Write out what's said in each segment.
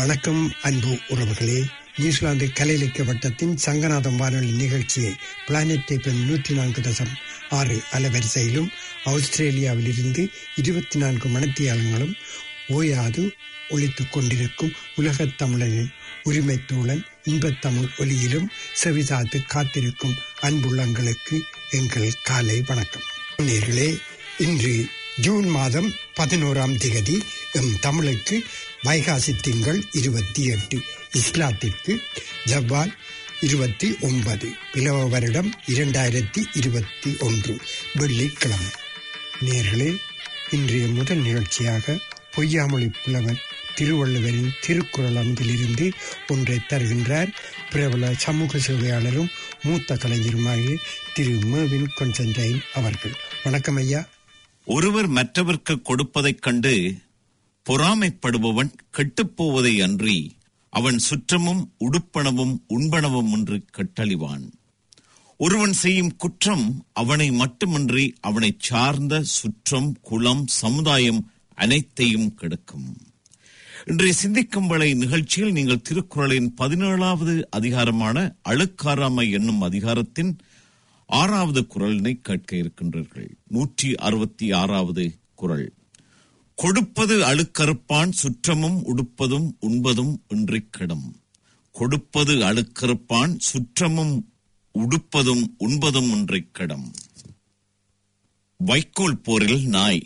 வணக்கம் அன்பு உறவுகளே நியூசிலாந்து கலை இலக்கிய வட்டத்தின் சங்கநாதம் வானொலி நிகழ்ச்சியை பிளானட் டேப்பம் நூற்றி நான்கு தசம் ஆறு அலைவரிசையிலும் ஆஸ்திரேலியாவிலிருந்து இருபத்தி நான்கு மணத்தியாளங்களும் ஓயாது ஒழித்துக் கொண்டிருக்கும் உலகத் தமிழனின் உரிமை தோழன் இன்பத்தமிழ் ஒலியிலும் செவிசாத்து காத்திருக்கும் அன்புள்ளங்களுக்கு எங்கள் காலை வணக்கம் நேர்களே இன்று ஜூன் மாதம் பதினோராம் திகதி எம் தமிழுக்கு வைகாசி திங்கள் இருபத்தி எட்டு இஸ்லாத்திற்கு ஜவ்வால் இருபத்தி ஒன்பது பிளவ வருடம் இரண்டாயிரத்தி இருபத்தி ஒன்று வெள்ளிக்கிழமை நேர்களே இன்றைய முதல் நிகழ்ச்சியாக பொய்யாமொழி புலவர் திருவள்ளுவரின் திருக்குறள் அம்பிலிருந்து ஒன்றை தருகின்றார் பிரபல சமூக சேவையாளரும் மூத்த கலைஞருமாகிய திரு மேவின் கொன்சன்டைன் அவர்கள் வணக்கம் ஐயா ஒருவர் மற்றவர்க்கு கொடுப்பதைக் கண்டு பொறாமைப்படுபவன் கெட்டுப்போவதை அன்றி அவன் சுற்றமும் உடுப்பனவும் உண்பனவும் என்று கட்டழிவான் ஒருவன் செய்யும் குற்றம் அவனை மட்டுமின்றி அவனைச் சார்ந்த சுற்றம் குலம் சமுதாயம் அனைத்தையும் கெடுக்கும் இன்றைய சிந்திக்கும் வலை நிகழ்ச்சியில் நீங்கள் திருக்குறளின் பதினேழாவது அதிகாரமான அழுக்காராமை என்னும் அதிகாரத்தின் ஆறாவது குரலினை கேட்க இருக்கின்றீர்கள் நூற்றி அறுபத்தி ஆறாவது குரல் கொடுப்பது அழுக்கறுப்பான் சுற்றமும் உடுப்பதும் உண்பதும் இன்றிக் கெடும் கொடுப்பது அழுக்கறுப்பான் சுற்றமும் உடுப்பதும் உண்பதும் இன்றிக் கெடும் வைக்கோல் போரில் நாய்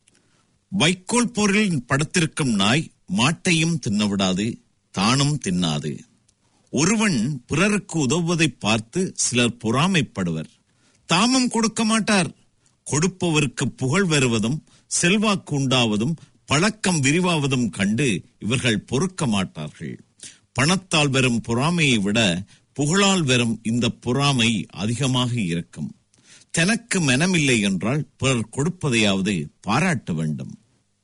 வைக்கோல் போரில் படுத்திருக்கும் நாய் மாட்டையும் தின்னவிடாது தானும் தின்னாது ஒருவன் பிறருக்கு உதவுவதை பார்த்து சிலர் பொறாமைப்படுவர் தாமும் கொடுக்க மாட்டார் கொடுப்பவருக்கு புகழ் வருவதும் செல்வாக்கு உண்டாவதும் பழக்கம் விரிவாவதும் கண்டு இவர்கள் பொறுக்க மாட்டார்கள் பணத்தால் வரும் பொறாமையை விட புகழால் வரும் இந்த பொறாமை அதிகமாக இருக்கும் தனக்கு மனமில்லை என்றால் பிறர் கொடுப்பதையாவது பாராட்ட வேண்டும்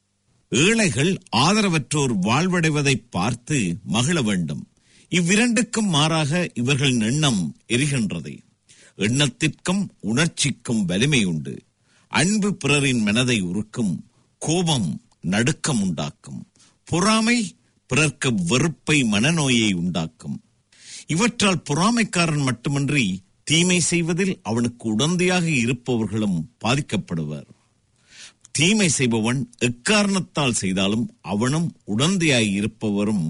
ஏழைகள் ஆதரவற்றோர் வாழ்வடைவதை பார்த்து மகிழ வேண்டும் இவ்விரண்டுக்கும் மாறாக இவர்கள் எண்ணம் எரிகின்றது எண்ணத்திற்கும் உணர்ச்சிக்கும் வலிமை உண்டு அன்பு பிறரின் மனதை உருக்கும் கோபம் நடுக்கம் உண்டாக்கும் பொறாமை பிறர்க்கு வெறுப்பை மனநோயை உண்டாக்கும் இவற்றால் பொறாமைக்காரன் மட்டுமின்றி தீமை செய்வதில் அவனுக்கு உடந்தையாக இருப்பவர்களும் பாதிக்கப்படுவர் தீமை செய்பவன் எக்காரணத்தால் செய்தாலும் அவனும் உடந்தையாய் இருப்பவரும்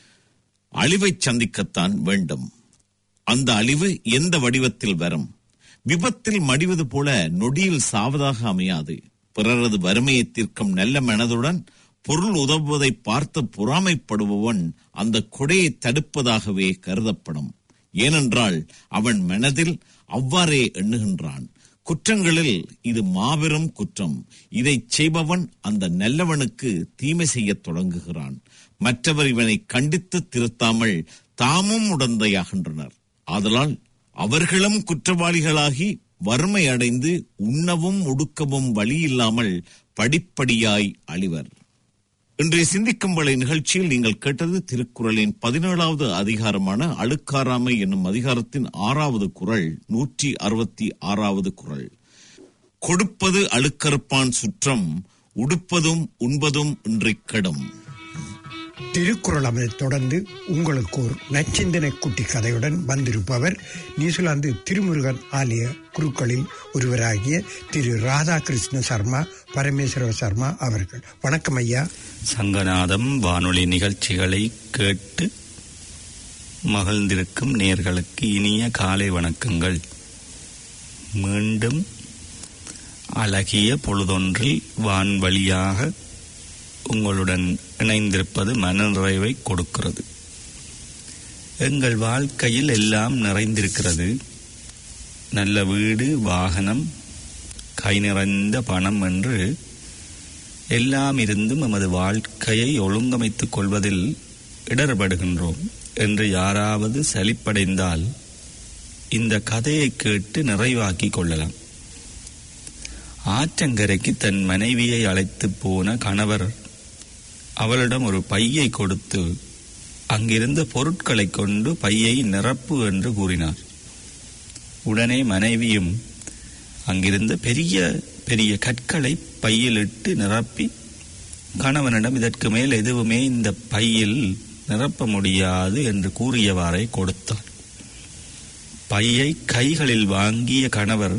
அழிவை சந்திக்கத்தான் வேண்டும் அந்த அழிவு எந்த வடிவத்தில் வரும் விபத்தில் மடிவது போல நொடியில் சாவதாக அமையாது பிறரது வறுமையை தீர்க்கும் நல்ல மனதுடன் பொருள் உதவுவதை பார்த்து பொறாமைப்படுபவன் அந்த கொடையை தடுப்பதாகவே கருதப்படும் ஏனென்றால் அவன் மனதில் அவ்வாறே எண்ணுகின்றான் குற்றங்களில் இது மாபெரும் குற்றம் இதை செய்பவன் அந்த நல்லவனுக்கு தீமை செய்யத் தொடங்குகிறான் மற்றவர் இவனை கண்டித்து திருத்தாமல் தாமும் உடந்தையாகின்றனர் ஆதலால் அவர்களும் குற்றவாளிகளாகி வறுமை அடைந்து உண்ணவும் ஒடுக்கவும் வழியில்லாமல் படிப்படியாய் அழிவர் இன்றைய சிந்திக்கும் வலை நிகழ்ச்சியில் நீங்கள் கேட்டது திருக்குறளின் பதினேழாவது அதிகாரமான அழுக்காராமை என்னும் அதிகாரத்தின் ஆறாவது குரல் நூற்றி அறுபத்தி ஆறாவது குரல் கொடுப்பது அழுக்கறுப்பான் சுற்றம் உடுப்பதும் உண்பதும் இன்றைக் கெடும் திருக்குறள் அமரை தொடர்ந்து உங்களுக்கு ஒரு நச்சிந்தனை குட்டி கதையுடன் வந்திருப்பவர் நியூசிலாந்து திருமுருகன் ஆலய குருக்களில் ஒருவராகிய திரு ராதாகிருஷ்ண சர்மா பரமேஸ்வர சர்மா அவர்கள் வணக்கம் ஐயா சங்கநாதம் வானொலி நிகழ்ச்சிகளை கேட்டு மகிழ்ந்திருக்கும் நேர்களுக்கு இனிய காலை வணக்கங்கள் மீண்டும் அழகிய பொழுதொன்றில் வான்வழியாக உங்களுடன் இணைந்திருப்பது மனநிறைவை கொடுக்கிறது எங்கள் வாழ்க்கையில் எல்லாம் நிறைந்திருக்கிறது நல்ல வீடு வாகனம் கை நிறைந்த பணம் என்று எல்லாம் இருந்தும் எமது வாழ்க்கையை ஒழுங்கமைத்துக் கொள்வதில் இடர்படுகின்றோம் என்று யாராவது சலிப்படைந்தால் இந்த கதையை கேட்டு நிறைவாக்கிக் கொள்ளலாம் ஆற்றங்கரைக்கு தன் மனைவியை அழைத்து போன கணவர் அவளிடம் ஒரு பையை கொடுத்து அங்கிருந்த பொருட்களை கொண்டு பையை நிரப்பு என்று கூறினார் உடனே மனைவியும் அங்கிருந்த பெரிய பெரிய கற்களை பையில் இட்டு நிரப்பி கணவனிடம் இதற்கு மேல் எதுவுமே இந்த பையில் நிரப்ப முடியாது என்று கூறியவாறே கொடுத்தாள் பையை கைகளில் வாங்கிய கணவர்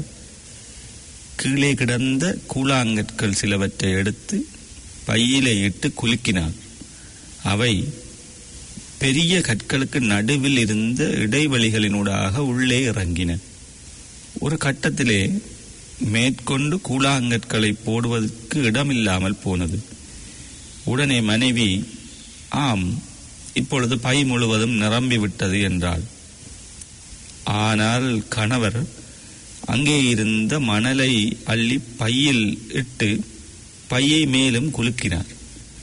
கீழே கிடந்த கூழாங்கற்கள் சிலவற்றை எடுத்து பையிலே இட்டு குலுக்கினார் அவை பெரிய கற்களுக்கு நடுவில் இருந்த இடைவெளிகளினூடாக உள்ளே இறங்கின ஒரு கட்டத்திலே மேற்கொண்டு கூழாங்கற்களை போடுவதற்கு இடமில்லாமல் போனது உடனே மனைவி ஆம் இப்பொழுது பை முழுவதும் நிரம்பிவிட்டது என்றாள் ஆனால் கணவர் அங்கே இருந்த மணலை அள்ளி பையில் இட்டு பையை மேலும் குலுக்கினார்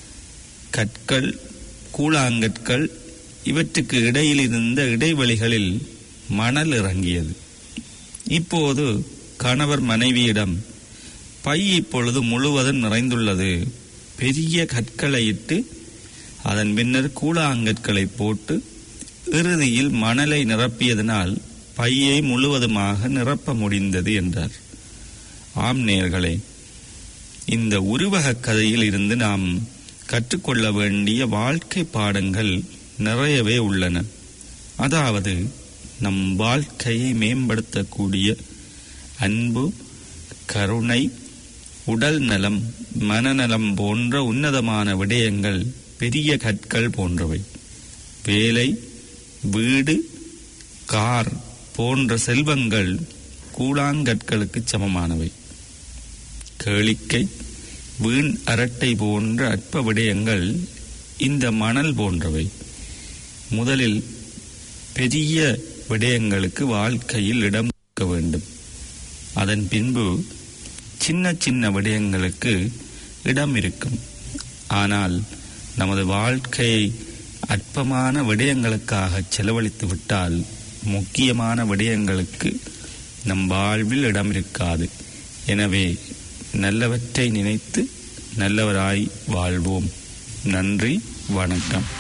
கற்கள் கூழாங்கற்கள் இவற்றுக்கு இடையில் இருந்த இடைவெளிகளில் மணல் இறங்கியது இப்போது கணவர் மனைவியிடம் பை இப்பொழுது முழுவதும் நிறைந்துள்ளது பெரிய கற்களை இட்டு அதன் பின்னர் கூழாங்கற்களை போட்டு இறுதியில் மணலை நிரப்பியதனால் பையை முழுவதுமாக நிரப்ப முடிந்தது என்றார் ஆம் நேர்களே இந்த உருவகக் கதையில் இருந்து நாம் கற்றுக்கொள்ள வேண்டிய வாழ்க்கை பாடங்கள் நிறையவே உள்ளன அதாவது நம் வாழ்க்கையை மேம்படுத்தக்கூடிய அன்பு கருணை உடல் நலம் மனநலம் போன்ற உன்னதமான விடயங்கள் பெரிய கற்கள் போன்றவை வேலை வீடு கார் போன்ற செல்வங்கள் கூழாங்கற்களுக்கு சமமானவை கேளிக்கை வீண் அரட்டை போன்ற அற்ப விடயங்கள் இந்த மணல் போன்றவை முதலில் பெரிய விடயங்களுக்கு வாழ்க்கையில் இடம் கொடுக்க வேண்டும் அதன் பின்பு சின்ன சின்ன விடயங்களுக்கு இடம் இருக்கும் ஆனால் நமது வாழ்க்கையை அற்பமான விடயங்களுக்காக செலவழித்து விட்டால் முக்கியமான விடயங்களுக்கு நம் வாழ்வில் இடம் இருக்காது எனவே நல்லவற்றை நினைத்து நல்லவராய் வாழ்வோம் நன்றி வணக்கம்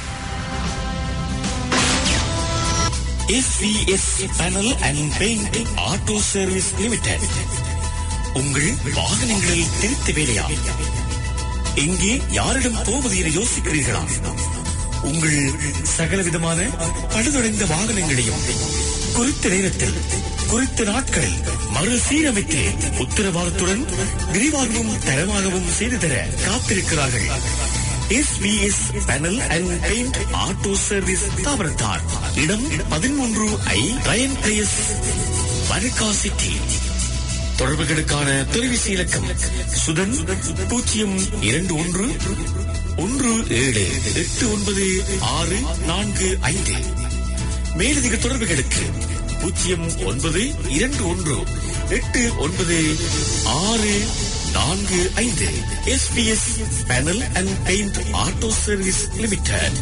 SVS Panel and Paint Auto Service Limited உங்கள் வாகனங்களில் திருத்த வேலையா எங்கே யாரிடம் போவது என யோசிக்கிறீர்களா உங்கள் சகலவிதமான பழுதடைந்த வாகனங்களையும் குறித்த நேரத்தில் குறித்த நாட்களில் மறுசீரமைத்து உத்தரவாதத்துடன் விரிவாகவும் தரமாகவும் செய்து தர காத்திருக்கிறார்கள் SVS Panel and Paint Auto Service தாவரத்தார் இடம் பதிமூன்று ஐ ரயன் பிளேஸ் வனகா சிட்டி தொடர்புகளுக்கான தொலைபேசி இலக்கம் சுதன் பூஜ்ஜியம் இரண்டு ஒன்று ஒன்று ஏழு எட்டு ஒன்பது ஆறு நான்கு ஐந்து மேலதிக தொடர்புகளுக்கு பூஜ்ஜியம் ஒன்பது இரண்டு ஒன்று எட்டு ஒன்பது ஆறு நான்கு ஐந்து SPS Panel and Paint Auto Service Limited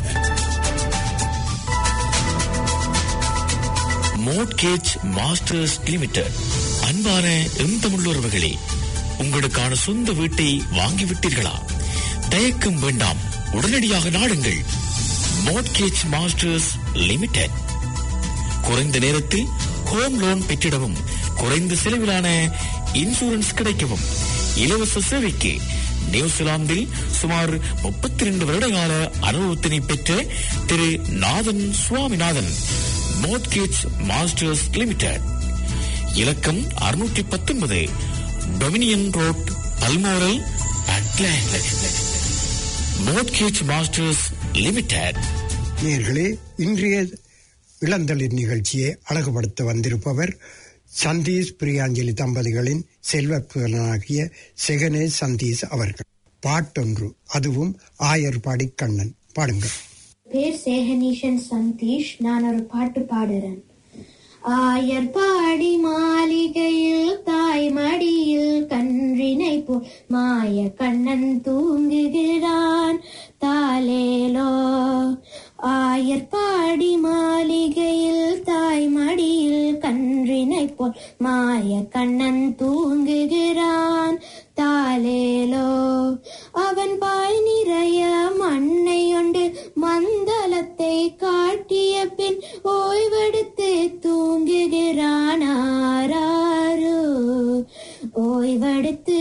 Mortgage Masters Limited அன்பான எம் தமிழுறவுகளே உங்களுக்கான சொந்த வீட்டை வாங்கிவிட்டீர்களா தயக்கம் வேண்டாம் உடனடியாக நாடுங்கள் மோட்கேஜ் மாஸ்டர்ஸ் லிமிடெட் குறைந்த நேரத்தில் ஹோம் லோன் பெற்றிடவும் குறைந்த செலவிலான இன்சூரன்ஸ் கிடைக்கவும் இலவச சேவைக்கு நியூசிலாந்தில் சுமார் முப்பத்தி ரெண்டு வருடகால அனுபவத்தினை பெற்ற திரு Nathan Swaminathan Mortgage Masters Limited இலக்கம் அறுநூற்றி பத்தொன்பது Dominion Road Balmoral Auckland Mortgage Masters Limited நேர்களே இன்றைய இளந்தளிர் நிகழ்ச்சியை அழகுபடுத்த வந்திருப்பவர் சந்தீஷ் பிரியாஞ்சலி தம்பதிகளின் செல்வப்புகளாகிய செகனேஷ் சந்தீஷ் அவர்கள் பாட்டொன்று அதுவும் ஆயர்பாடி கண்ணன் பாடுங்கள் பேர் சேகனீஷன் சந்தீஷ் நான் ஒரு பாட்டு பாடுறேன் ஆயர் பாடி மாளிகையில் தாய் மடியில் கன்றினை போ மாய கண்ணன் தூங்குகிறான் தாலேலோ ஆயர் பாடி மாளிகையில் தாய் மடியில் கன்றினை போல் மாய கண்ணன் தூங்குகிறான் தாலேலோ அவன் பாய் நிறைய மண்ணை ஒன்று மந்தளத்தை காட்டிய பின் ஓய்வெடுத்து தூங்குகிறான் ஆராரோ ஓய்வெடுத்து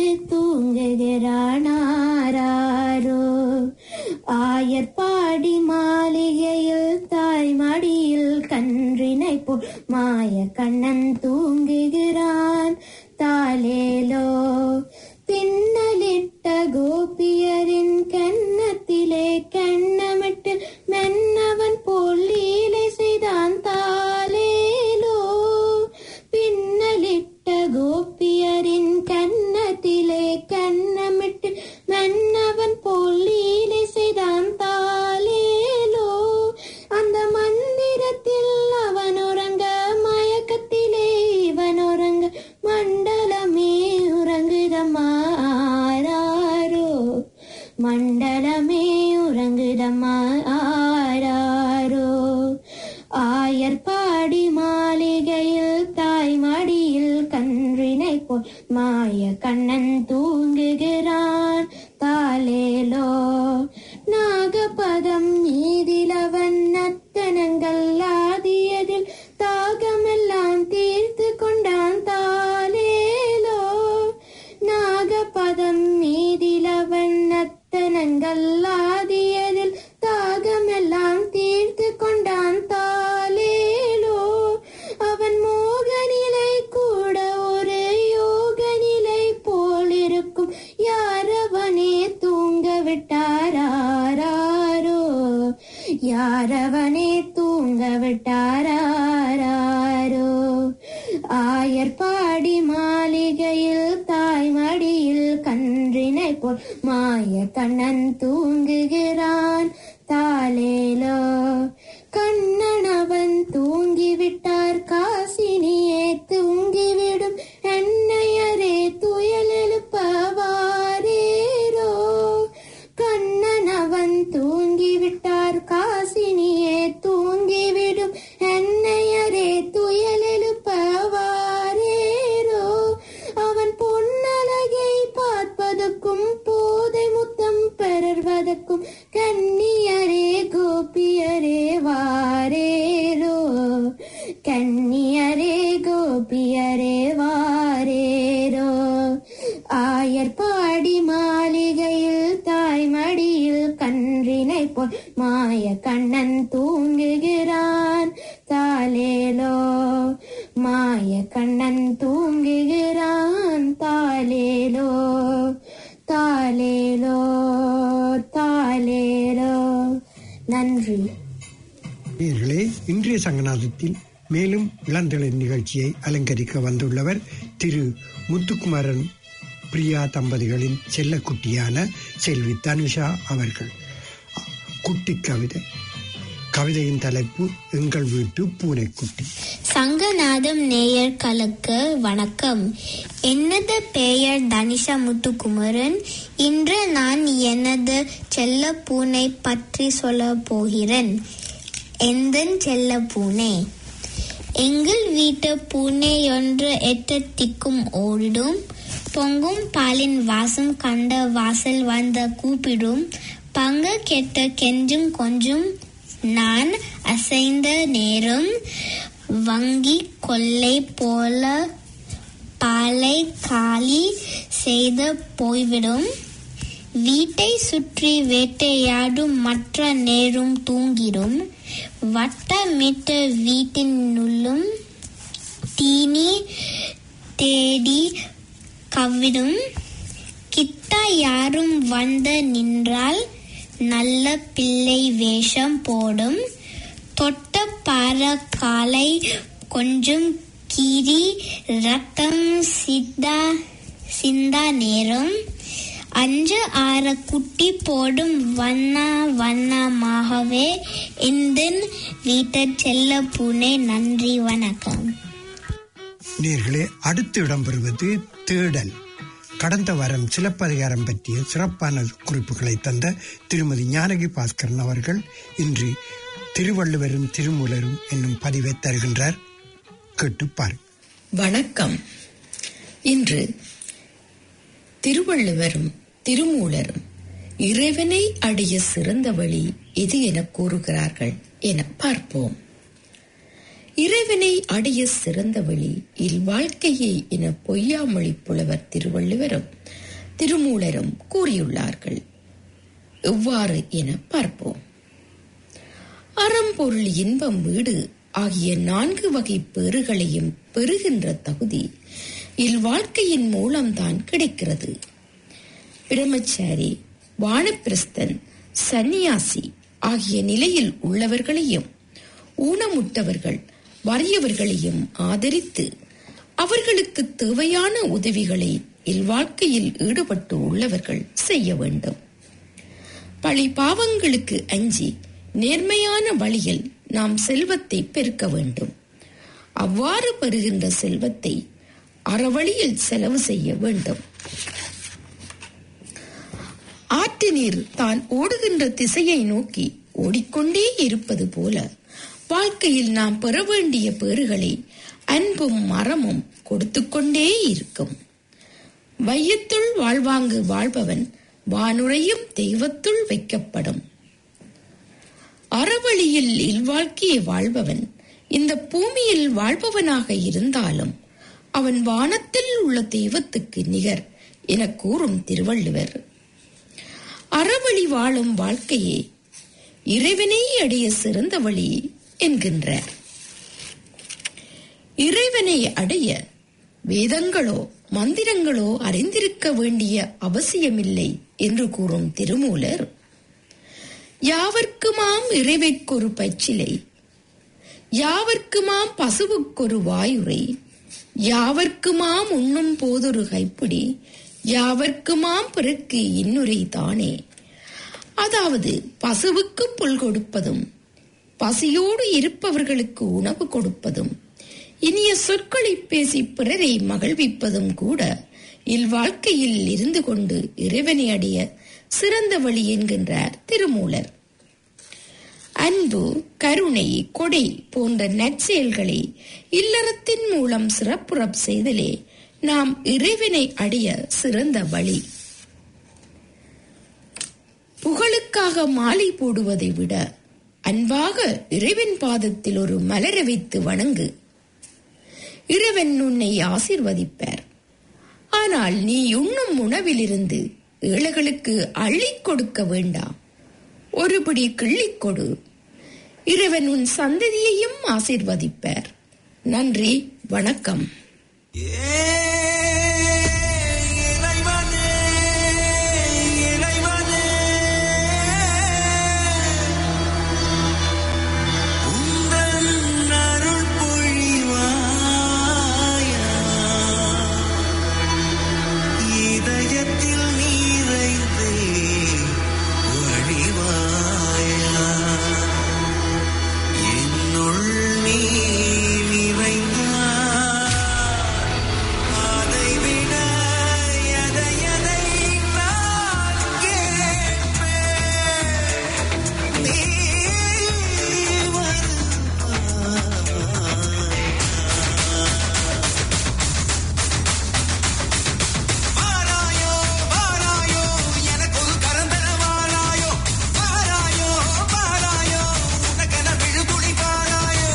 தூங்குகிறான் ஆராரோ ஆயர் பாடி மாளிகை கூறுகிறான் தாலேலோ பின்னலிட்ட கோபியரின் கன்னத்திலே கண்ணமிட்டு மென்னவன் போல் லீலை செய்தான் தாலேலோ பின்னலிட்ட கோபியரின் கன்னத்திலே கண்ணமிட்டு மன்னவன் போல் லீலை செய்தான் தாலேலோ அந்த மந்திரத்தில் அவன் உறங்க மயக்கத்திலே இவன் உறங்க மண்டலமே உறங்குதம்மா ஆராரோ மண்டலமே உறங்குதம்மா ஆராரோ ஆயர்பாடி மாளிகையில் தாய் மடியில் கன்றினை போல் மாய கண்ணன் தூங்குகிறான் தாலேலோ நாகபதம் நீதிலவன் நத்தனங்கள் ஆதியதில் தாகமெல்லாம் தீர்த்து கொண்டான் தாலேலோ நாகபதம் நீதிலவன் நத்தனங்கள் ஆதியதில் தாகமெல்லாம் தீர்த்து கொண்டான் தாலேலோ அவன் மோக நிலை கூட ஒரு யோக நிலை போல் இருக்கும் யாரவனே தூங்க விட்டாரோ யாரவனே தூங்க விட்டாரோ ஆயர்பாடி மாளிகையில் தாய் மடியில் கன்றினை போல் மாய கண்ணன் தூங்குகிறான் தாலேலோ கண்ணனவன் தூங்கிவிட்டார் காசினியே தூங்கிவிடும் என்னையரே துயல் எழுப்பவாரேரோ கண்ணனவன் தூங்கிவிட்டார் காசினியே தூங்கிவிடும் என்னையரே துயல் எழுப்பவாரேரோ அவன் பொன்னழகை பார்ப்பதற்கும் போதை முத்தம் பெறர்வதற்கும் கன்னியரே கோபியரே வாரேரோ கன்னியரே கோபியரே வாரேரோ ஆயர்பாடி மாளிகையில் தாய் மடியில் கன்றினை போல் மாய கண்ணன் தூங்குகிறான் தாலேலோ மாய கண்ணன் தூங்குகிறான் தாலேலோ தாலேலோ தாலேலோ நன்றி நேயர்களே இன்றைய சங்கநாதத்தில் மேலும் இளந்தளிர் நிகழ்ச்சியை அலங்கரிக்க வந்துள்ளவர் திரு முத்துக்குமாரன் பிரியா தம்பதிகளின் செல்லக்குட்டியான செல்வி தனுஷா அவர்கள் குட்டி கவிதை கவிதையின் தலைப்பு எங்கள் வீட்டு பூனைக்குட்டி சங்கநாதம் நேயர்களுக்கு வணக்கம் எனது பெயர் தனிஷா முத்துக்குமரன் இன்று நான் எனது செல்ல பூனை பற்றி சொல்ல போகிறேன் எந்தன் செல்ல பூனை எங்கள் வீட்டு பூனை ஒன்று எட்டு திக்கும் ஓடிடும் பொங்கும் பாலின் வாசம் கண்ட வாசல் வந்த கூப்பிடும் பங்கு கெட்ட கெஞ்சும் கொஞ்சம் நான் அசைந்த நேரம் வங்கி கொள்ளை போல பாலை காலி செய்து போய்விடும் வீட்டை சுற்றி வேட்டையாடும் மற்ற நேரும் தூங்கிடும் வட்டமிட்ட வீட்டினுள்ளும் தீனி தேடி கவ்விடும் கிட்ட யாரும் வந்து நின்றால் நல்ல பிள்ளை வேஷம் போடும் தொட்ட பார காலை கொஞ்சம் கீறி ரத்தம் சித்தா சிந்தா நேரம் அஞ்சு ஆறு குட்டி போடும் வண்ண வண்ணமாகவே இந்த வீட்டு செல்ல பூனை நன்றி வணக்கம் நேர்களே அடுத்து இடம்பெறுவது தேடல் கடந்த வாரம் சிலப்பதிகாரம் பற்றிய சிறப்பான குறிப்புகளை தந்த திருமதி ஞானகி பாஸ்கரன் அவர்கள் இன்று திருவள்ளுவரும் திருமூலரும் என்னும் பதிவை தருகின்றார் கேட்டுப்பார் வணக்கம் இன்று திருவள்ளுவரும் திருமூலரும் இறைவனை அடைய சிறந்த வழி எது என கூறுகிறார்கள் என பார்ப்போம் இறைவனை அடைய சிறந்த வழி இல்வாழ்க்கையை என பொய்யாமொழி புலவர் திருவள்ளுவரும் திருமூலரும் கூறியுள்ளார்கள் எவ்வாறு என பார்ப்போம் அறம்பொருள் இன்பம் வீடு ஆகிய நான்கு வகை பேறுகளையும் பெறுகின்ற தகுதி இல்வாழ்க்கையின் மூலம்தான் கிடைக்கிறது பிரம்மச்சாரி வானப்பிரஸ்தன் சந்நியாசி ஆகிய நிலையில் உள்ளவர்களையும் ஊனமுற்றவர்கள் வறியவர்களையும் ஆதரித்து அவர்களுக்கு தேவையான உதவிகளை இல்வாழ்க்கையில் ஈடுபட்டு உள்ளவர்கள் செய்ய வேண்டும் பழி பாவங்களுக்கு அஞ்சி நேர்மையான வழியில் நாம் செல்வத்தை பெருக்க வேண்டும் அவ்வாறு பெறுகின்ற செல்வத்தை அறவழியில் செலவு செய்ய வேண்டும் ஆற்று நீர் தான் ஓடுகின்ற திசையை நோக்கி ஓடிக்கொண்டே இருப்பது போல வாழ்க்கையில் நாம் பெற வேண்டிய பேறுகளை அன்பும் மரமும் கொடுத்துக்கொண்டே இருக்கும் வையத்துள் வாழ்வாங்கு வாழ்பவன் வானுரையும் தெய்வத்துள் வைக்கப்படும் அறவழியில் இல்வாழ்க்கையை வாழ்பவன் இந்த பூமியில் வாழ்பவனாக இருந்தாலும் அவன் வானத்தில் உள்ள தெய்வத்துக்கு நிகர் என கூறும் திருவள்ளுவர் அறவழி வாழும் வாழ்க்கையே இறைவனை அடைய சிறந்த வழி என்கின்றார் இறைவனை அடைய வேதங்களோ மந்திரங்களோ அறிந்திருக்க வேண்டிய அவசியமில்லை என்று கூறும் திருமூலர் யாவர்க்குமாம் இறைவைக்கொரு பச்சிலை யாவர்க்குமாம் பசுவுக்கொரு வாயுரை யாவர்க்குமாம் உண்ணும் போதொரு கைப்பிடி யாவர்க்குமாம் பிறக்கு இன்னுரை தானே அதாவது பசுவுக்கு புல் கொடுப்பதும் பசியோடு இருப்பவர்களுக்கு உணவு கொடுப்பதும் இனிய சொற்களை பேசி பிறரை மகிழ்விப்பதும் கூட இல்வாழ்க்கையில் இருந்து கொண்டு இறைவனை அடைய சிறந்த வழி என்கின்றார் திருமூலர் அன்பு கருணை கொடை போன்ற நற்செயல்களை இல்லறத்தின் மூலம் சிறப்புறப் செய்தலே நாம் இறைவனை அடைய சிறந்த வழி புகழுக்காக மாலை போடுவதை விட அன்பாக இறைவன் பாதத்தில் ஒரு மலர வைத்து வணங்கு இறைவன் உன்னை ஆசிர்வதிப்பார் ஆனால் நீ உண்ணும் உணவிலிருந்து ஏழைகளுக்கு அள்ளிக் கொடுக்க வேண்டாம் ஒருபடி கிள்ளிக் கொடு இறைவன் உன் சந்ததியையும் ஆசிர்வதிப்பார் நன்றி வணக்கம் இதயத்தில் நீரைந்து வழிவாயா என்னுள் நீ நிறைந்தாய் அதைவிட எதை எதை நான் கேட்பேன் நீ வாராயோ வாராயோ எனக்கு ஒரு கரந்தன வாராயோ வாராயோ வாராயோ உனக்கென விழுதுளி வாராயோ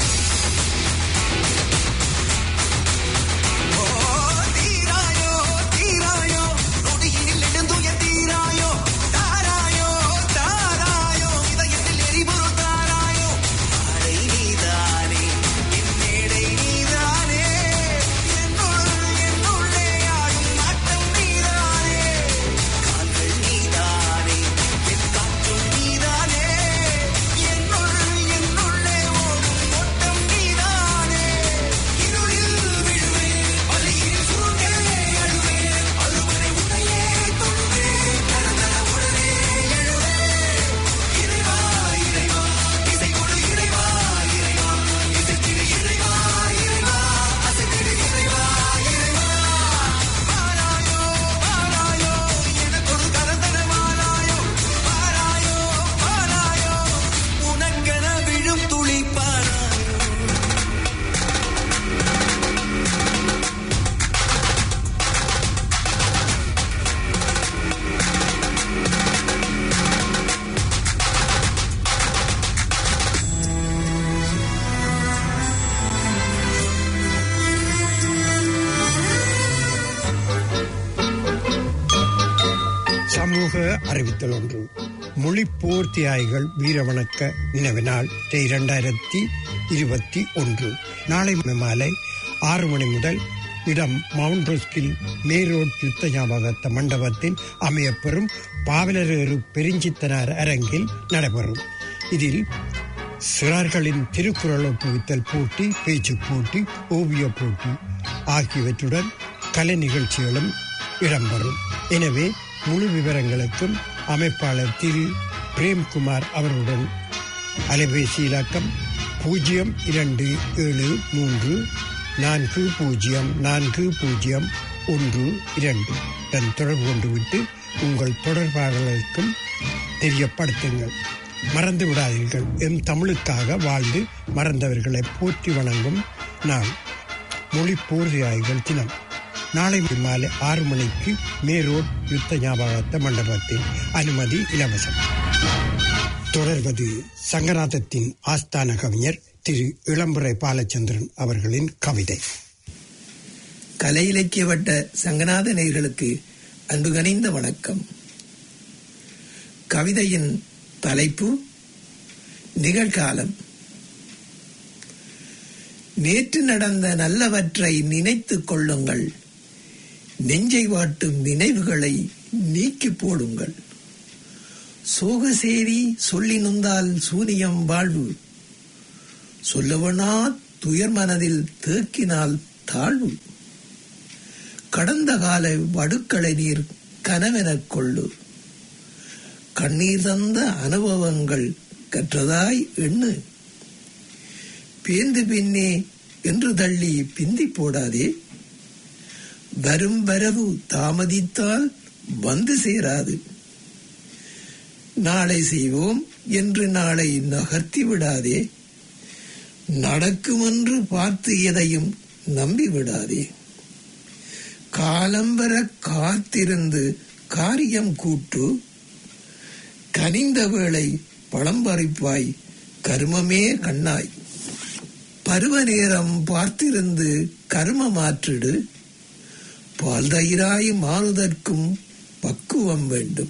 ஓ தீராயோ தீராயோ நொடியில் எழுந்துய தீராயோ தாராயோ தாராயோ இதயத்தில் எரிபொரு தாராயோ ஆடை நீதானே என் மேடை நீதானே என்னுள் என்னுள்ளே ஆடும் ஆட்டம் நீதானே கால்கள் நீதானே என் காற்றும் நீதானே என்னுள் என்னுள்ளே ஓடும் ஓட்டம் நீதானே இருளில் விழுவேன் வழியில் சுருங்கே அழுவேன் அழுவனை உன்னையே தொழுவேன் கரந்தன உடனே எழுவேன் இறைவா இறைவா இசை கொடு இறைவா இறைவா இசைத்திடு இறைவா இறைவா அசைத்திடு இறைவா இறைவா வாராயோ வாராயோ எனக்கொரு கரந்தன வாராயோ வாராயோ வாராயோ உனக்கென விழும் துளி பாராயோ சமூக அறிவித்தல் ஒன்று மொழிப்போர் தியாகிகள் வீரவணக்க நினைவு நாள் இரண்டாயிரத்தி இருபத்தி ஒன்று நாளை மாலை ஆறு மணி முதல் இடம் மவுண்ட் ரோஸ்கில் மேரோட் யுத்த ஞாபகத்த மண்டபத்தில் அமையப்பெறும் பாவலரேறு பெருஞ்சித்தனார் அரங்கில் நடைபெறும் இதில் சிறார்களின் திருக்குறள் ஒப்புவித்தல் போட்டி பேச்சு போட்டி ஓவிய போட்டி ஆகியவற்றுடன் கலை நிகழ்ச்சிகளும் இடம்பெறும் எனவே முழு விவரங்களுக்கும் அமைப்பாளர் திரு பிரேம்குமார் அவர்களுடன் அலைபேசி இலக்கம் பூஜ்ஜியம் இரண்டு ஏழு மூன்று நான்கு பூஜ்ஜியம் நான்கு பூஜ்ஜியம் ஒன்று இரண்டு உடன் தொடர்பு கொண்டு விட்டு உங்கள் தொடர்பாளர்களுக்கும் தெரியப்படுத்துங்கள் மறந்து விடாதீர்கள் எம் தமிழுக்காக வாழ்ந்து மறந்தவர்களை போற்றி வணங்கும் நாள் மொழி போர்தியாய்கள் தினம் நாளை மாலை ஆறு மணிக்கு மே ரோட் யுத்த ஞாபகத்த மண்டபத்தில் அனுமதி இலவசம் தொடர்வது சங்கநாதத்தின் ஆஸ்தான கவிஞர் திரு இளம்புரை பாலச்சந்திரன் அவர்களின் கவிதை கலை இலக்கிய வட்ட சங்கநாத நேயர்களுக்கு அன்பு கனிந்த வணக்கம் கவிதையின் தலைப்பு நிகழ்காலம் நேற்று நடந்த நல்லவற்றை நினைத்துக் கொள்ளுங்கள் நெஞ்சை வாட்டும் நினைவுகளை நீக்கி போடுங்கள் சோக செய்தி சொல்லி நொந்தால் சூனியம் வாழ்வு சொல்லவனா துயர் மனதில் தேக்கினால் தாழ்வு கடந்த கால வடுக்களை நீர் கனவெனக் கொள்ளு கண்ணீர் தந்த அனுபவங்கள் கற்றதாய் எண்ணு பேந்து பின்னே என்று தள்ளி பிந்தி போடாதே வரும் வரவு தாமதித்தால் வந்து சேராது நாளை செய்வோம் என்று நாளை நகர்த்தி விடாதே நடக்குமென்று பார்த்து எதையும் நம்பி விடாதே காலம் வர காத்திருந்து காரியம் கூட்டு கனிந்த வேளை பழம்பறிப்பாய் கருமமே கண்ணாய் பருவ நேரம் பார்த்திருந்து கரும மாற்றிடு பால் தயிராய் மாறுதற்கும் பக்குவம் வேண்டும்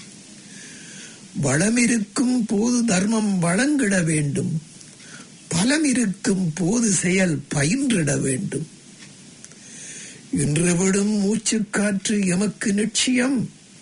வளமிருக்கும் போது தர்மம் வழங்கிட வேண்டும் பலம் இருக்கும் போது செயல் பயின்றிட வேண்டும் இன்று விடும் மூச்சுக்காற்று எமக்கு நிச்சயம்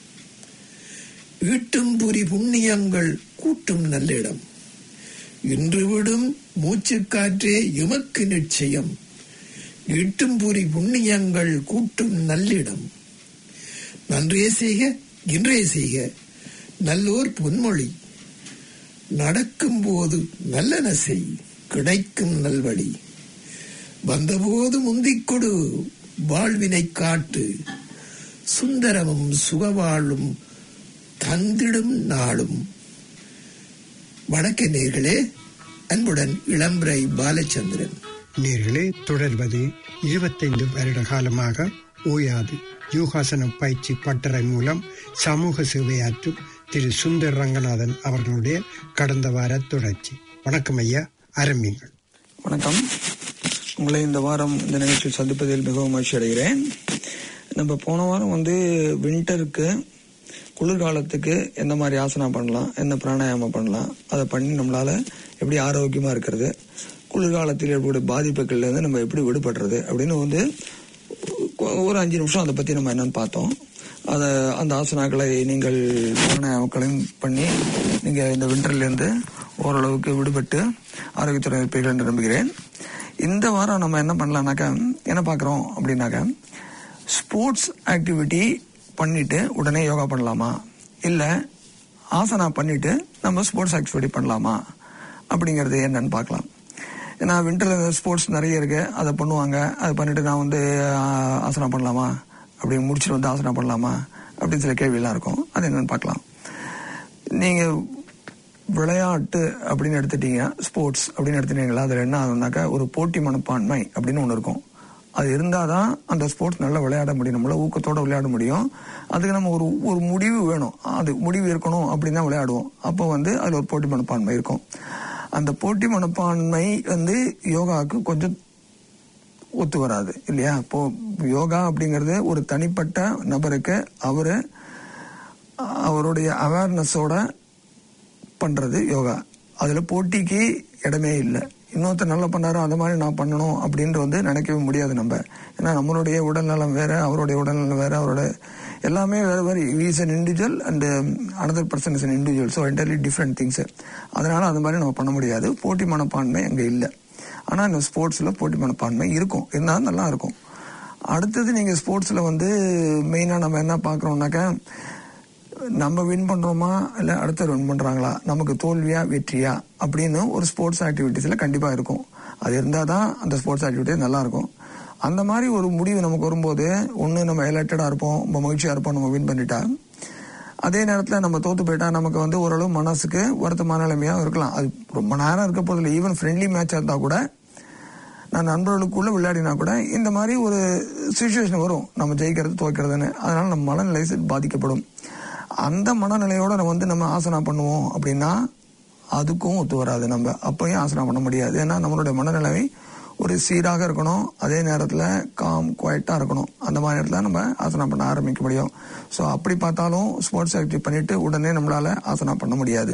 ஈட்டும் புரி புண்ணியங்கள் கூட்டும் நல்லிடம் இன்று விடும் மூச்சுக்காற்றே எமக்கு நிச்சயம் ஈட்டும் புரி புண்ணியங்கள் கூட்டும் நல்லிடம் நன்றே செய்க இன்றே செய்க நல்லோர் பொன்மொழி நடக்கும் போது நல்லன செய் கிடைக்கும் நல்வழி வந்தபோது முந்திக் கொடு வாழ்வினை காட்டு சுந்தரமும் சுகவாழும் தந்திடும் நாளும் வணக்க நேர்களே அன்புடன் இளம்பிரை பாலச்சந்திரன் நேர்களே தொடர்வது இருபத்தைந்து வருட காலமாக ஓயாது யோகாசன பயிற்சி பட்டறை மூலம் சமூக சேவையாற்றும் திரு சுந்தர் ரங்கநாதன் அவர்களுடைய கடந்த வார தொடர்ச்சி வணக்கம் ஐயா ஆரம்பிங்கள் வணக்கம் உங்களை இந்த வாரம் இந்த நிகழ்ச்சியில் சந்திப்பதில் மிகவும் மகிழ்ச்சி அடைகிறேன் நம்ம போன வாரம் வந்து வின்டருக்கு குளிர்காலத்துக்கு எந்த மாதிரி ஆசனா பண்ணலாம் என்ன பிராணாயாமம் பண்ணலாம் அதை பண்ணி நம்மளால எப்படி ஆரோக்கியமா இருக்கிறது குளிர்காலத்தில் ஏற்படக்கூடிய பாதிப்புகள்ல இருந்து நம்ம எப்படி விடுபடுறது அப்படின்னு வந்து ஒரு அஞ்சு நிமிஷம் அதை பத்தி நம்ம என்னன்னு பார்த்தோம் அதை அந்த ஆசனாக்களை நீங்கள் பிராணாயாமங்களையும் பண்ணி நீங்க இந்த விண்டர்ல இருந்து ஓரளவுக்கு விடுபட்டு ஆரோக்கியத்துடன் இருப்பீர்கள் என்று நம்புகிறேன் இந்த வாரம் நம்ம என்ன பண்ணலாம்னாக்கா என்ன பார்க்குறோம் அப்படின்னாக்கா ஸ்போர்ட்ஸ் ஆக்டிவிட்டி பண்ணிட்டு உடனே யோகா பண்ணலாமா இல்லை ஆசனா பண்ணிட்டு நம்ம ஸ்போர்ட்ஸ் ஆக்டிவிட்டி பண்ணலாமா அப்படிங்கிறது என்னன்னு பார்க்கலாம் ஏன்னா விண்டர்ல ஸ்போர்ட்ஸ் நிறைய இருக்கு அதை பண்ணுவாங்க அதை பண்ணிட்டு நான் வந்து ஆஹ், ஆசனா பண்ணலாமா அப்படி முடிச்சுட்டு வந்து ஆசனா பண்ணலாமா அப்படின்னு சில கேள்வியெல்லாம் இருக்கும் அது என்னன்னு பார்க்கலாம் நீங்க விளையாட்டு அப்படின்னு எடுத்துட்டீங்க ஸ்போர்ட்ஸ் அப்படின்னு எடுத்துட்டீங்களா அதில் என்ன ஆகும்னாக்கா ஒரு போட்டி மனப்பான்மை அப்படின்னு ஒன்று இருக்கும் அது இருந்தாதான் அந்த ஸ்போர்ட்ஸ் நல்லா விளையாட முடியும் நம்மள ஊக்கத்தோட விளையாட முடியும் அதுக்கு நம்ம ஒரு ஒரு முடிவு வேணும் அது முடிவு இருக்கணும் அப்படின்னு தான் விளையாடுவோம் அப்போ வந்து அதில் ஒரு போட்டி மனப்பான்மை இருக்கும் அந்த போட்டி மனப்பான்மை வந்து யோகாவுக்கு கொஞ்சம் ஒத்து வராது இல்லையா இப்போ யோகா அப்படிங்கிறது ஒரு தனிப்பட்ட நபருக்கு அவரு அவருடைய அவேர்னஸோட பண்றது யோகா அதுல போட்டிக்கு இடமே இல்லை இன்னொருத்தர் நல்லா பண்ணாரோ அந்த மாதிரி நான் பண்ணணும் அப்படின்ட்டு வந்து நினைக்கவே முடியாது நம்ம ஏன்னா நம்மளுடைய உடல்நலம் வேற அவருடைய உடல்நலம் வேற அவரோட எல்லாமே வேற வேற is an individual and another person is an individual so entirely different things அதனால அந்த மாதிரி நம்ம பண்ண முடியாது போட்டி மனப்பான்மை அங்கே இல்லை ஆனால் இந்த ஸ்போர்ட்ஸில் போட்டி மனப்பான்மை இருக்கும் இருந்தாலும் நல்லா இருக்கும் அடுத்தது நீங்கள் ஸ்போர்ட்ஸில் வந்து மெயினாக நம்ம என்ன பார்க்குறோம்னாக்கா நம்ம வின் பண்றோமா இல்ல அடுத்தர் வின் பண்றாங்களா நமக்கு தோல்வியா வெற்றியா அப்படின்னு ஒரு ஸ்போர்ட்ஸ் ஆக்டிவிட்டிஸ்ல கண்டிப்பா இருக்கும் அது இருந்தால் தான் அந்த ஸ்போர்ட்ஸ் ஆக்டிவிட்டி நல்லா இருக்கும் அந்த மாதிரி ஒரு முடிவு நமக்கு வரும்போது ஒன்று நம்ம எலக்டடா இருப்போம் ரொம்ப மகிழ்ச்சியா இருப்போம் நம்ம வின் பண்ணிட்டா அதே நேரத்தில் நம்ம தோத்து போயிட்டா நமக்கு வந்து ஓரளவு மனசுக்கு வருத்தமான நிலைமையாக இருக்கலாம் அது ரொம்ப நேரம் இருக்க போதில்லை ஈவன் ஃப்ரெண்ட்லி மேட்சாக இருந்தால் கூட நான் நண்பர்களுக்குள்ள விளையாடினா கூட இந்த மாதிரி ஒரு சுச்சுவேஷன் வரும் நம்ம ஜெயிக்கிறது தோக்கிறதுன்னு அதனால நம்ம மனநிலை பாதிக்கப்படும் அந்த மனநிலையோட நம்ம வந்து நம்ம ஆசனா பண்ணுவோம் அப்படின்னா அதுக்கும் ஒத்து வராது நம்ம அப்பயும் ஆசனா பண்ண முடியாது ஏன்னா நம்மளுடைய மனநிலை ஒரு சீராக இருக்கணும் அதே நேரத்தில் காம் குவைட்டாக இருக்கணும் அந்த மாதிரி இடத்துல நம்ம ஆசனா பண்ண ஆரம்பிக்க முடியும் ஸோ அப்படி பார்த்தாலும் ஸ்போர்ட்ஸ் ஆக்டிவிட்டி பண்ணிட்டு உடனே நம்மளால ஆசனா பண்ண முடியாது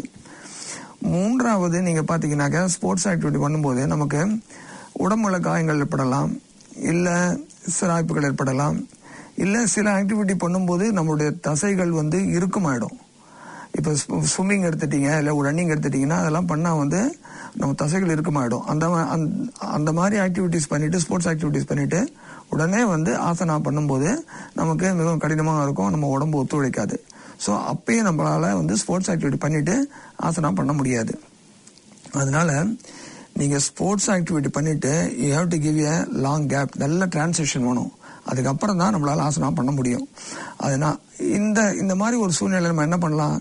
மூன்றாவது நீங்க பாத்தீங்கன்னாக்க ஸ்போர்ட்ஸ் ஆக்டிவிட்டி பண்ணும்போது நமக்கு உடம்புல காயங்கள் ஏற்படலாம் இல்ல சிராய்ப்புகள் ஏற்படலாம் இல்ல சில ஆக்டிவிட்டி பண்ணும்போது நம்மளுடைய தசைகள் வந்து இறுக்கமாயிடும் இப்போ ஸ்விம்மிங் எடுத்துட்டீங்க இல்லை ரன்னிங் எடுத்துட்டீங்கன்னா அதெல்லாம் பண்ணால் வந்து நம்ம தசைகள் இறுக்கமாயிடும் அந்த மா- அந்த- அந்த மாதிரி ஆக்டிவிட்டிஸ் பண்ணிட்டு ஸ்போர்ட்ஸ் ஆக்டிவிட்டிஸ் பண்ணிட்டு உடனே வந்து ஆசனா பண்ணும்போது நமக்கு மிகவும் கடினமாக இருக்கும் நம்ம உடம்பு ஒத்துழைக்காது ஸோ அப்பயே நம்மளால வந்து ஸ்போர்ட்ஸ் ஆக்டிவிட்டி பண்ணிட்டு ஆசனா பண்ண முடியாது அதனால நீங்க ஸ்போர்ட்ஸ் ஆக்டிவிட்டி பண்ணிட்டு you have to give a long gap நல்ல டிரான்சிஷன் வேணும் அதுக்கப்புறம் தான் நம்மளால ஆசனா பண்ண முடியும் அதனால் இந்த இந்த மாதிரி ஒரு சூழ்நிலை நம்ம என்ன பண்ணலாம்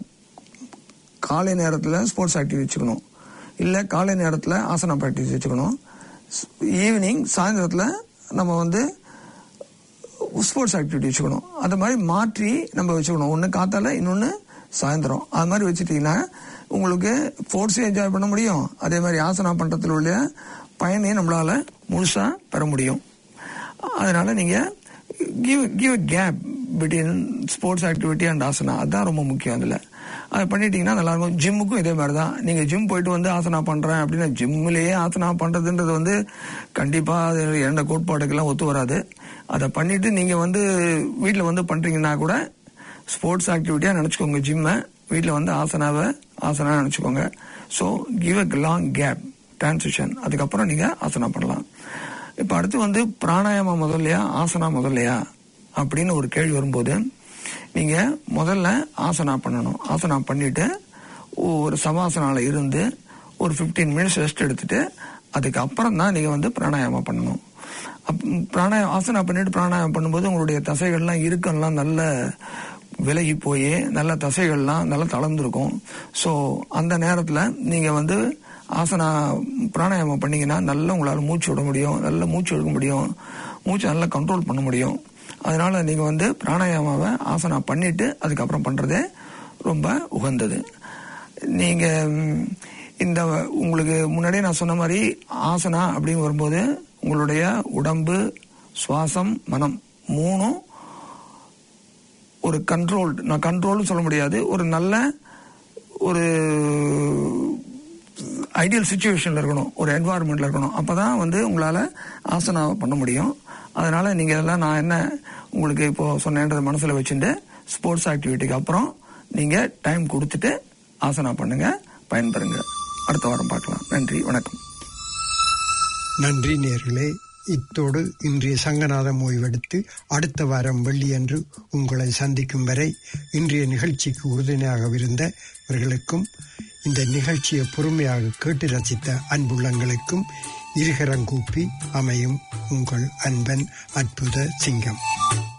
காலை நேரத்தில் ஸ்போர்ட்ஸ் ஆக்டிவிட்டி வச்சுக்கணும் இல்லை காலை நேரத்தில் ஆசனா ப்ராக்டிஸ் வச்சுக்கணும் ஈவினிங் சாயந்தரத்தில் நம்ம வந்து ஸ்போர்ட்ஸ் ஆக்டிவிட்டி வச்சுக்கணும் அந்த மாதிரி மாற்றி நம்ம வச்சுக்கணும் ஒன்று காத்தால இன்னொன்று சாயந்தரம் அது மாதிரி வச்சுட்டீங்கன்னா உங்களுக்கு ஸ்போர்ட்ஸையும் என்ஜாய் பண்ண முடியும் அதே மாதிரி ஆசனா பண்ணுறதுல உள்ள பயனையும் நம்மளால முழுசா பெற முடியும் அதனால நீங்க give give gap between sports activity and asana அதுதான் ரொம்ப முக்கியம் அதில் அதை பண்ணிட்டீங்கன்னா நல்லா இருக்கும் ஜிம்முக்கும் இதே மாதிரி தான் நீங்கள் ஜிம் போயிட்டு வந்து ஆசனா பண்ணுறேன் அப்படின்னா ஜிம்மிலேயே ஆசனா பண்ணுறதுன்றது வந்து கண்டிப்பாக அது இரண்ட கோட்பாடுக்கெல்லாம் ஒத்து வராது அதை பண்ணிட்டு நீங்கள் வந்து வீட்டில் வந்து பண்ணுறீங்கன்னா கூட ஸ்போர்ட்ஸ் ஆக்டிவிட்டியாக நினச்சிக்கோங்க ஜிம்மை வீட்டில் வந்து ஆசனாவை ஆசனா நினச்சிக்கோங்க so give a long gap transition அதுக்கப்புறம் நீங்கள் ஆசனா பண்ணலாம் இப்போ அடுத்து வந்து பிராணாயாமம் முதல்லையா ஆசனா முதல்லையா அப்படின்னு ஒரு கேள்வி வரும்போது நீங்க முதல்ல ஆசனா பண்ணணும் ஆசனா பண்ணிட்டு ஒரு சவாசனால இருந்து ஒரு 15 மினிட்ஸ் ரெஸ்ட் எடுத்துட்டு அதுக்கப்புறம் தான் நீங்க வந்து பிராணாயாமம் பண்ணணும் அப்- பிராணாயம் ஆசனா பண்ணிட்டு பிராணாயாமம் பண்ணும்போது உங்களுடைய தசைகள்லாம் இறுக்கம்லாம் நல்ல விலகி போய் நல்ல தசைகள்லாம் நல்லா தளர்ந்துருக்கும் ஸோ அந்த நேரத்தில் நீங்கள் வந்து ஆசனா பிராணாயாமம் பண்ணீங்கன்னா நல்லா உங்களால் மூச்சு விட முடியும் நல்ல மூச்சு எடுக்க முடியும் மூச்சை நல்லா கண்ட்ரோல் பண்ண முடியும் அதனால நீங்கள் வந்து பிராணாயாமாவை ஆசனா பண்ணிட்டு அதுக்கப்புறம் பண்ணுறதே ரொம்ப உகந்தது நீங்கள் இந்த உங்களுக்கு முன்னாடியே நான் சொன்ன மாதிரி ஆசனா அப்படின்னு வரும்போது உங்களுடைய உடம்பு சுவாசம் மனம் மூணும் ஒரு கண்ட்ரோல் நான் கண்ட்ரோல்னு சொல்ல முடியாது ஒரு நல்ல ஒரு ஐடியல் சுச்சுவேஷன்ல இருக்கணும் ஒரு என்வாயர்மெண்ட்ல இருக்கணும் அப்பதான் வந்து உங்களால ஆசனா பண்ண முடியும் அதனால நீங்க இதெல்லாம் நான் என்ன உங்களுக்கு இப்போ சொன்னேன்றத மனசுல வச்சுட்டு ஸ்போர்ட்ஸ் ஆக்டிவிட்டிக்கு அப்புறம் நீங்க டைம் கொடுத்துட்டு ஆசனா பண்ணுங்க பயன்பெறுங்க அடுத்த வாரம் பார்க்கலாம் நன்றி வணக்கம் நன்றி நேர்களே இத்தோடு இன்றைய சங்கநாதம் ஓய்வெடுத்து அடுத்த வாரம் வெள்ளியன்று உங்களை சந்திக்கும் வரை இன்றைய நிகழ்ச்சிக்கு உறுதுணையாகவிருந்த இவர்களுக்கும் இந்த நிகழ்ச்சியை பொறுமையாக கேட்டு ரசித்த அன்புள்ளங்களுக்கும் இருகரங்கூப்பி அமையும் உங்கள் அன்பன் அற்புத சிங்கம்